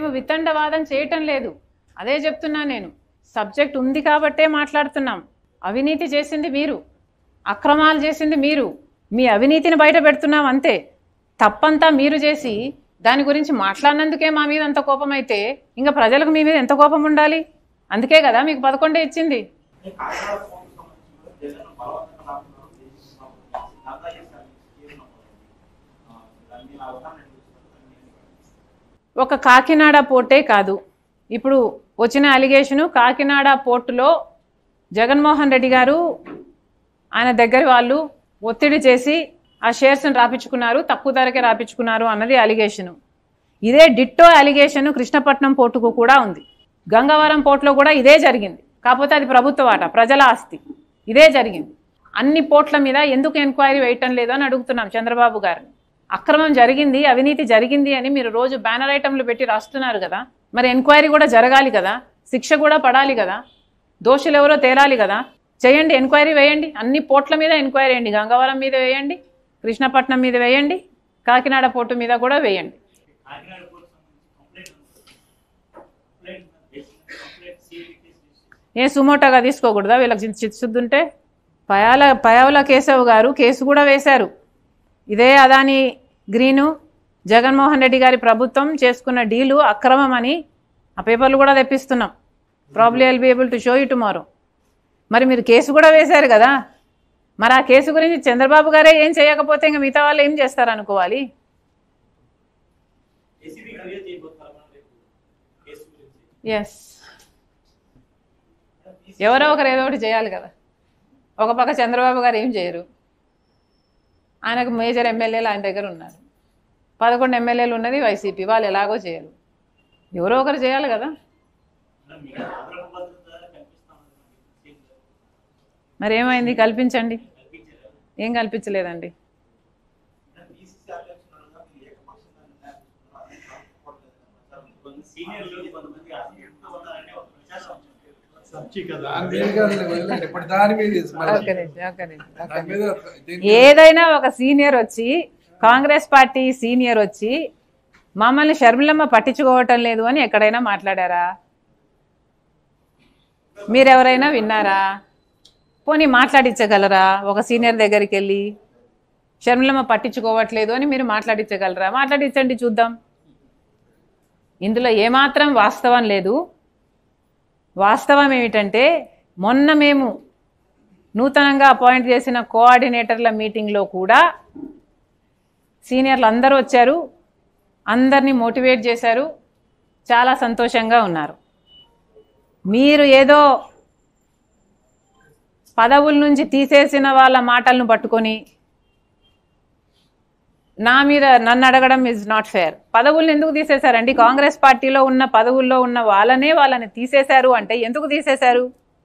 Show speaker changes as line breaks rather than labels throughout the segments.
మేము వితండవాదం చేయటం లేదు అదే చెప్తున్నా నేను సబ్జెక్ట్ ఉంది కాబట్టే మాట్లాడుతున్నాం అవినీతి చేసింది మీరు అక్రమాలు చేసింది మీరు మీ అవినీతిని బయట పెడుతున్నాం అంతే తప్పంతా మీరు చేసి దాని గురించి మాట్లాడినందుకే మా మీద అంత కోపం అయితే ఇంకా ప్రజలకు మీ మీద ఎంత కోపం ఉండాలి అందుకే కదా మీకు పదకొండే ఇచ్చింది
కాకినాడ ఫోన్ సంబంధించి జగన్ బలవంతంగా లాక్కున్నారు దేశం దాదా చేశారు కేసు నమోదైంది దాని మీద అవగాహన
ఒక కాకినాడ పోర్టే కాదు ఇప్పుడు వచ్చిన అలిగేషను కాకినాడ పోర్టులో జగన్మోహన్ రెడ్డి గారు ఆయన దగ్గర వాళ్ళు ఒత్తిడి చేసి ఆ షేర్స్ని రాపించుకున్నారు తక్కువ ధరకే రాపించుకున్నారు అన్నది అలిగేషను ఇదే డిట్టో అలిగేషన్ కృష్ణపట్నం పోర్టుకు కూడా ఉంది గంగవరం పోర్టులో కూడా ఇదే జరిగింది కాకపోతే అది ప్రభుత్వ వాట ప్రజల ఆస్తి ఇదే జరిగింది అన్ని పోర్ట్ల మీద ఎందుకు ఎంక్వైరీ వేయటం లేదు అని అడుగుతున్నాం చంద్రబాబు గారిని అక్రమం జరిగింది అవినీతి జరిగింది అని మీరు రోజు బ్యానర్ ఐటమ్లు పెట్టి రాస్తున్నారు కదా మరి ఎంక్వైరీ కూడా జరగాలి కదా శిక్ష కూడా పడాలి కదా దోషులు ఎవరో తేలాలి కదా చేయండి ఎంక్వైరీ వేయండి అన్ని పోర్ట్ల మీద ఎంక్వైరీ వేయండి గంగవరం మీద వేయండి కృష్ణపట్నం మీద వేయండి కాకినాడ పోర్టు మీద కూడా వేయండి
కాకినాడ పోలీసు సంబంధించి కంప్లైంట్ ఉంది complaint complaint CID case register
ఏ సుమోటోగా తీసుకోకూడదా వీళ్ళకి చిన్న చిత్తశుద్ధి ఉంటే పయాల పయావుల కేశవ్ గారు కేసు కూడా వేశారు ఇదే అదాని గ్రీను జగన్మోహన్ రెడ్డి గారి ప్రభుత్వం చేసుకున్న డీలు అక్రమం అని ఆ పేపర్లు కూడా తెప్పిస్తున్నాం probably I'll be able to show you tomorrow మరి మీరు కేసు కూడా వేశారు కదా మరి ఆ కేసు గురించి చంద్రబాబు గారే ఏం చేయకపోతే ఇంకా మిగతా వాళ్ళు ఏం చేస్తారు అనుకోవాలి
ఏసీబీ క్లియర్ చేయబోతున్నారు మనం రేపు కేసు గురించి
ఎస్ ఎవరో ఒకరు ఏదో ఒకటి చేయాలి కదా ఒక పక్క చంద్రబాబు గారు ఏం చేయరు ఆయనకు మేజర్ ఎమ్మెల్యేలు ఆయన దగ్గర ఉన్నారు పదకొండు ఎమ్మెల్యేలు ఉన్నది వైసీపీ వాళ్ళు ఎలాగో చేయరు ఎవరో ఒకరు చేయాలి కదా
మేడం, మీకు ఆంధ్ర భద్రత కల్పిస్తా ఉన్నది
మరి ఏమైంది కల్పించండి
కల్పించారు
ఏం కల్పించలేదండి
బీసీసీ ఆలోచనలుగా మీరు ఏకపక్షంగా నిర్ణయాలు తీసుకున్నారు అదే కాకపోవట్లేదు కొంత సీనియర్లు కొంతమంది అసంతృప్తిగా ఉన్నారంటే ఒక ప్రచారం
దాని మీద కాదు, వదిలేండి. ఇప్పుడు దాని మీద ఇది మళ్ళీ.
ఒక్క నిమిషం, ఒక్క నిమిషం, ఒక్క
దాని
నిమిషం.
మీద దీని
ఏదైనా ఒక సీనియర్ వచ్చి కాంగ్రెస్ పార్టీ సీనియర్ వచ్చి మమ్మల్ని షర్మిలమ్మ పట్టించుకోవటం లేదు అని ఎక్కడైనా మాట్లాడారా మీరెవరైనా విన్నారా పోనీ మాట్లాడించగలరా ఒక సీనియర్ దగ్గరికి వెళ్ళి షర్మిలమ్మ పట్టించుకోవట్లేదు అని మీరు మాట్లాడించగలరా మాట్లాడించండి చూద్దాం ఇందులో ఏమాత్రం వాస్తవం లేదు వాస్తవం ఏమిటంటే మొన్న మేము నూతనంగా అపాయింట్ చేసిన కోఆర్డినేటర్ల మీటింగ్లో కూడా సీనియర్లు అందరూ వచ్చారు అందరినీ మోటివేట్ చేశారు చాలా సంతోషంగా ఉన్నారు మీరు ఏదో పదవుల నుంచి తీసేసిన వాళ్ళ మాటలను పట్టుకొని నా మీద నన్ను అడగడం ఇస్ నాట్ ఫేర్ పదవులను ఎందుకు తీసేశారండి కాంగ్రెస్ పార్టీలో ఉన్న పదవుల్లో ఉన్న వాళ్ళనే వాళ్ళని తీసేశారు అంటే ఎందుకు తీసేశారు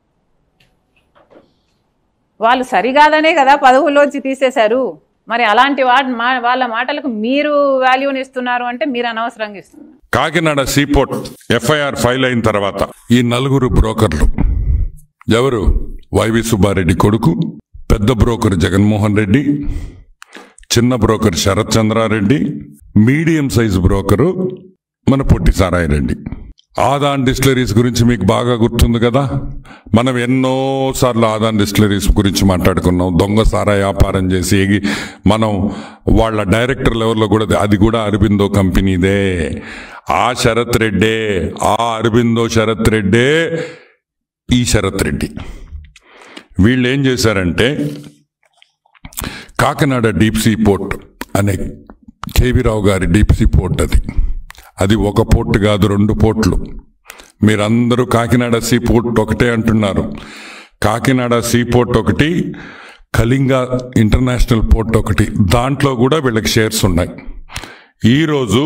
వాళ్ళు సరికాదనే కదా పదవుల్లోంచి తీసేశారు మరి అలాంటి వా మా- వాళ్ళ మాటలకు మీరు వాల్యూని ఇస్తున్నారు అంటే మీరు అనవసరంగా ఇస్తున్నారు
కాకినాడ సీపోర్ట్ ఎఫ్ఐఆర్ ఫైల్ అయిన తర్వాత ఈ నలుగురు బ్రోకర్లు ఎవరు వైవి సుబ్బారెడ్డి కొడుకు పెద్ద బ్రోకర్ జగన్మోహన్ రెడ్డి చిన్న broker Sharath Chandrareddy medium size broker మన పొట్టి సారాయి రెడ్డి ఆదాన్ డిస్టిలరీస్ గురించి మీకు బాగా గుర్తుంది కదా మనం ఎన్నో సార్లు ఆదాన్ డిస్టిలరీస్ గురించి మాట్లాడుకున్నాం దొంగ సారా వ్యాపారం చేసి ఎగి- మనం వాళ్ళ డైరెక్టర్ లెవెల్లో కూడా అది కూడా అరబిందో కంపెనీదే ఆ శరత్ రెడ్డే ఆ అరబిందో శరత్ రెడ్డే ఈ శరత్ రెడ్డి వీళ్ళు ఏం చేశారంటే కాకినాడ డీప్ సీ పోర్ట్ అనే కేవీరావు గారి డీప్ సీ పోర్ట్ అది అది ఒక పోర్ట్ కాదు రెండు పోర్ట్లు మీరందరూ కాకినాడ సీ పోర్ట్ ఒకటే అంటున్నారు కాకినాడ సీ పోర్ట్ ఒకటి కళింగ ఇంటర్నేషనల్ పోర్ట్ ఒకటి దాంట్లో కూడా వీళ్ళకి షేర్స్ ఉన్నాయి ఈరోజు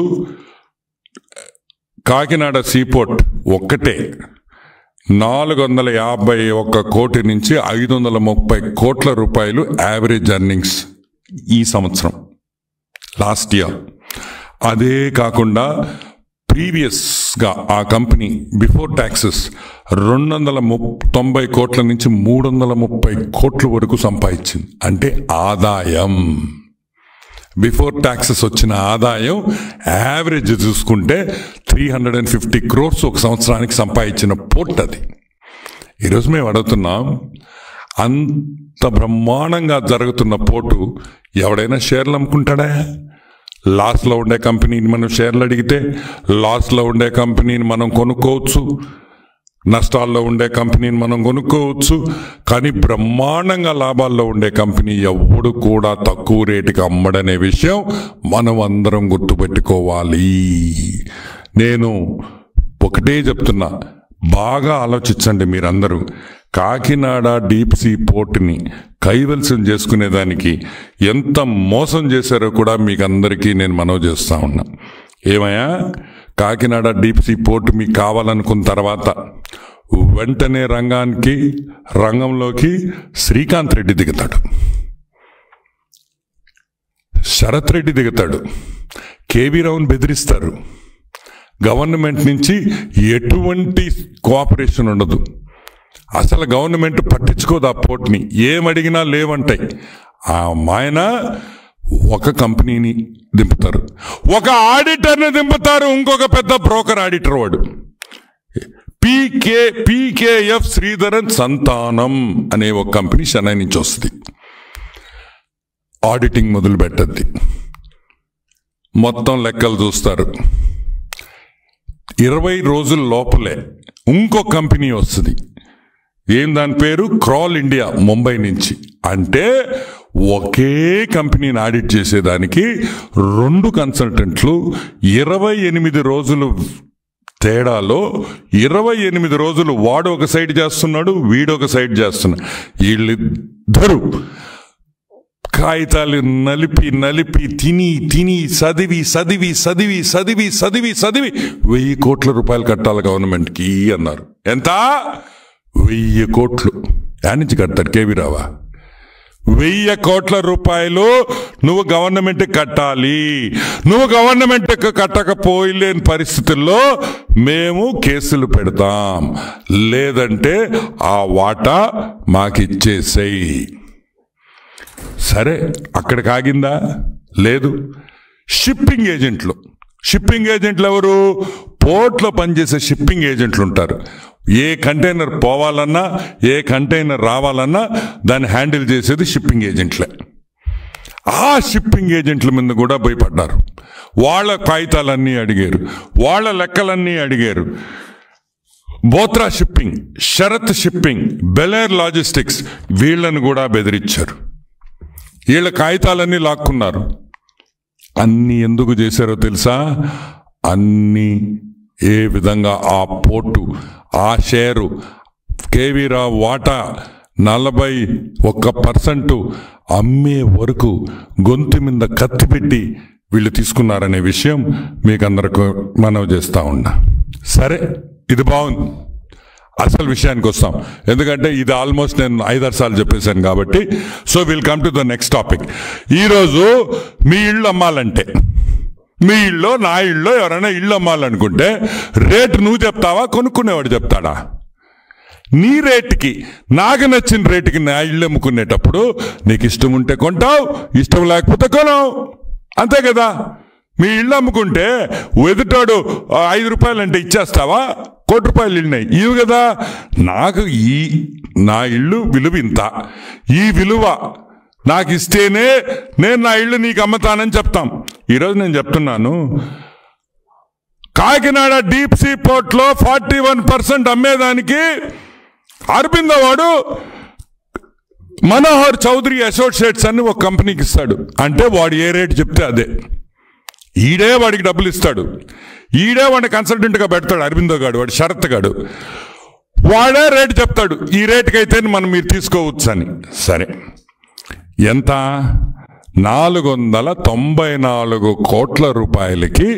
కాకినాడ సీపోర్ట్ ఒక్కటే నాలుగు వందల యాభై ఒక్క కోటి నుంచి ఐదు వందల ముప్పై కోట్ల రూపాయలు యావరేజ్ ఎర్నింగ్స్ ఈ సంవత్సరం లాస్ట్ ఇయర్ అదే కాకుండా ప్రీవియస్గా ఆ కంపెనీ బిఫోర్ ట్యాక్సెస్ రెండు వందల ముప్ తొంభై కోట్ల నుంచి మూడు వందల ముప్పై కోట్ల వరకు సంపాదించింది అంటే ఆదాయం బిఫోర్ ట్యాక్సెస్ వచ్చిన ఆదాయం యావరేజ్ చూసుకుంటే three three hundred and fifty crores ఒక సంవత్సరానికి సంపాదించిన పోర్ట్ అది ఈరోజు మేము అడుగుతున్నాం అంత బ్రహ్మాండంగా జరుగుతున్న పోటు ఎవడైనా షేర్లు అమ్ముకుంటాడా లాస్లో ఉండే కంపెనీని మనం షేర్లు అడిగితే లాస్లో ఉండే కంపెనీని మనం కొనుక్కోవచ్చు నష్టాల్లో ఉండే కంపెనీని మనం కొనుక్కోవచ్చు కానీ బ్రహ్మాండంగా లాభాల్లో ఉండే కంపెనీ ఎవడు కూడా తక్కువ రేటుకి అమ్మడనే విషయం మనం అందరం గుర్తుపెట్టుకోవాలి నేను ఒకటే చెప్తున్నా బాగా ఆలోచించండి మీరందరూ కాకినాడ డీప్ సీ పోర్ట్ని కైవల్సం చేసుకునేదానికి ఎంత మోసం చేశారో కూడా మీకు అందరికీ నేను మనవి చేస్తా ఉన్నా ఏమయ్యా కాకినాడ డీప్ సీ పోర్ట్ మీకు కావాలనుకున్న తర్వాత వెంటనే రంగానికి రంగంలోకి శ్రీకాంత్ రెడ్డి దిగుతాడు శరత్ రెడ్డి దిగుతాడు కేవీ రావుని బెదిరిస్తారు గవర్నమెంట్ నుంచి ఎటువంటి కోఆపరేషన్ ఉండదు అసలు గవర్నమెంట్ పట్టించుకోదు ఆ పోర్ట్ని ఏమడిగినా లేవంటాయి ఆ మాయన ఒక కంపెనీని దింపుతారు ఒక ఆడిటర్ని దింపుతారు ఇంకొక పెద్ద బ్రోకర్ ఆడిటర్ వాడు పీకే పీకేఎఫ్ శ్రీధరన్ సంతానం అనే ఒక కంపెనీ చెన్నై నుంచి వస్తుంది ఆడిటింగ్ మొదలు పెట్టద్ది మొత్తం లెక్కలు చూస్తారు ఇరవై రోజుల లోపలే ఇంకో కంపెనీ వస్తుంది ఏం దాని పేరు క్రాల్ ఇండియా ముంబై నుంచి అంటే ఒకే కంపెనీని ఆడిట్ చేసేదానికి రెండు కన్సల్టెంట్లు ఇరవై ఎనిమిది రోజులు తేడాలో ఇరవై ఎనిమిది రోజులు వాడు ఒక సైడ్ చేస్తున్నాడు వీడు ఒక సైడ్ చేస్తున్నాడు వీళ్ళిద్దరూ కాగితాలు నలిపి నలిపి తిని తిని చదివి చదివి చదివి చదివి చదివి చదివి వెయ్యి కోట్ల రూపాయలు కట్టాలి గవర్నమెంట్కి అన్నారు ఎంత వెయ్యి కోట్లు యాడ్ నుంచి కడతాడు కేవీ రావా వెయ్యి కోట్ల రూపాయలు నువ్వు గవర్నమెంట్ కట్టాలి నువ్వు గవర్నమెంట్ కట్టకపోలేని పరిస్థితుల్లో మేము కేసులు పెడతాం లేదంటే ఆ వాటా మాకిచ్చేసేయి సరే అక్కడికి ఆగిందా లేదు షిప్పింగ్ ఏజెంట్లు షిప్పింగ్ ఏజెంట్లు ఎవరు పోర్ట్లో పనిచేసే షిప్పింగ్ ఏజెంట్లు ఉంటారు ఏ కంటైనర్ పోవాలన్నా ఏ కంటైనర్ రావాలన్నా దాన్ని హ్యాండిల్ చేసేది షిప్పింగ్ ఏజెంట్లే ఆ షిప్పింగ్ ఏజెంట్ల మీద కూడా భయపడ్డారు వాళ్ళ కాగితాలన్నీ అడిగారు వాళ్ళ లెక్కలన్నీ అడిగారు బోత్రా షిప్పింగ్ షరత్ షిప్పింగ్ బెలేర్ లాజిస్టిక్స్ వీళ్ళని కూడా బెదిరించారు వీళ్ళ కాగితాలన్నీ లాక్కున్నారు అన్ని ఎందుకు చేశారో తెలుసా అన్ని ఏ విధంగా ఆ పోర్టు ఆ షేరు కేవీరావు వాటా నలభై ఒక్క పర్సెంట్ అమ్మే వరకు గొంతు మీద కత్తి పెట్టి వీళ్ళు తీసుకున్నారనే విషయం మీకు అందరికి మనవి చేస్తా ఉన్నా సరే ఇది బాగుంది అసలు విషయానికి వస్తాం ఎందుకంటే ఇది ఆల్మోస్ట్ నేను ఐదారు సార్లు చెప్పేశాను కాబట్టి so will come to the next topic ఈరోజు మీ ఇల్లు అమ్మాలంటే మీ ఇల్లు నా ఇల్లు ఎవరైనా ఇల్లు అమ్మాలనుకుంటే రేటు నువ్వు చెప్తావా కొనుక్కునేవాడు చెప్తాడా నీ రేటుకి నాకు నచ్చిన రేటుకి నా ఇల్లు అమ్ముకునేటప్పుడు నీకు ఇష్టం ఉంటే కొంటావు ఇష్టం లేకపోతే కొనవు అంతే కదా మీ ఇల్లు అమ్ముకుంటే ఎదుటాడు ఆ, ఐదు రూపాయలు అంటే ఇచ్చేస్తావా కోటి రూపాయలు ఇల్లున్నాయి ఇవి కదా నాకు ఈ నా ఇల్లు విలువ ఇంత ఈ విలువ నాకు ఇస్తేనే నేను నా ఇల్లు నీకు అమ్ముతానని చెప్తాం ఈరోజు నేను చెప్తున్నాను కాకినాడ డీప్ సీ పోర్ట్లో ఫార్టీ వన్ పర్సెంట్ అమ్మేదానికి అరవింద వాడు మనోహర్ చౌదరి అసోసియేట్స్ అని ఒక కంపెనీకి ఇస్తాడు అంటే వాడు ఏ రేట్ చెప్తే అదే ఈడే వాడికి డబ్బులు ఇస్తాడు ఈడే వాడిని కన్సల్టెంట్గా పెడతాడు అరవిందో గాడు వాడు షరత్ గాడు వాడే రేట్ చెప్తాడు ఈ రేటుకి అయితే మనం మీరు తీసుకోవచ్చు అని సరే ఎంత నాలుగు వందల తొంభై నాలుగు కోట్ల రూపాయలకి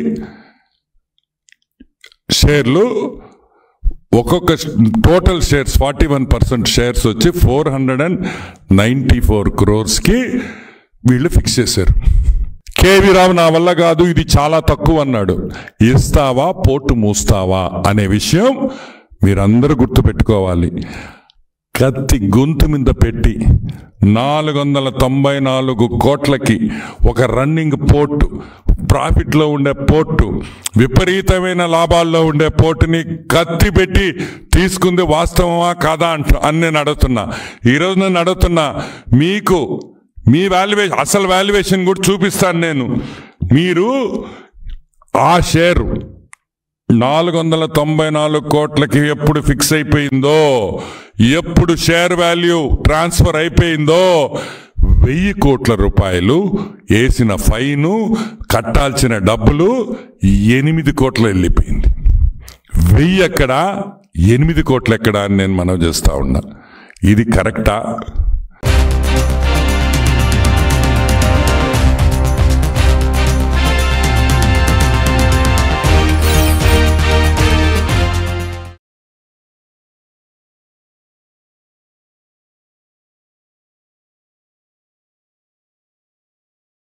షేర్లు ఒక్కొక్క total shares forty one percent shares వచ్చి four hundred and ninety four క్రోర్స్కి వీళ్ళు ఫిక్స్ చేశారు కేవీ రావు నా వల్ల కాదు ఇది చాలా తక్కువ అన్నాడు ఇస్తావా పోర్టు మూస్తావా అనే విషయం మీరందరూ గుర్తుపెట్టుకోవాలి కత్తి గొంతు మీద పెట్టి నాలుగు వందల తొంభై నాలుగు కోట్లకి ఒక రన్నింగ్ పోర్టు ప్రాఫిట్లో ఉండే పోర్టు విపరీతమైన లాభాల్లో ఉండే పోర్టుని కత్తి పెట్టి తీసుకుంది వాస్తవమా కాదా అంట అని నేను అడుగుతున్నా ఈరోజు నేను అడుగుతున్నా మీకు మీ వాల్యుయేషన్ అసలు వాల్యుయేషన్ కూడా చూపిస్తాను నేను మీరు ఆ షేరు నాలుగు వందల తొంభై నాలుగు కోట్లకి ఎప్పుడు ఫిక్స్ అయిపోయిందో ఎప్పుడు షేర్ వాల్యూ ట్రాన్స్ఫర్ అయిపోయిందో వెయ్యి కోట్ల రూపాయలు వేసిన ఫైను కట్టాల్సిన డబ్బులు ఎనిమిది కోట్లు వెళ్ళిపోయింది వెయ్యి ఎక్కడ ఎనిమిది కోట్లు ఎక్కడ అని నేను మనవి చేస్తా ఉన్నా ఇది కరెక్టా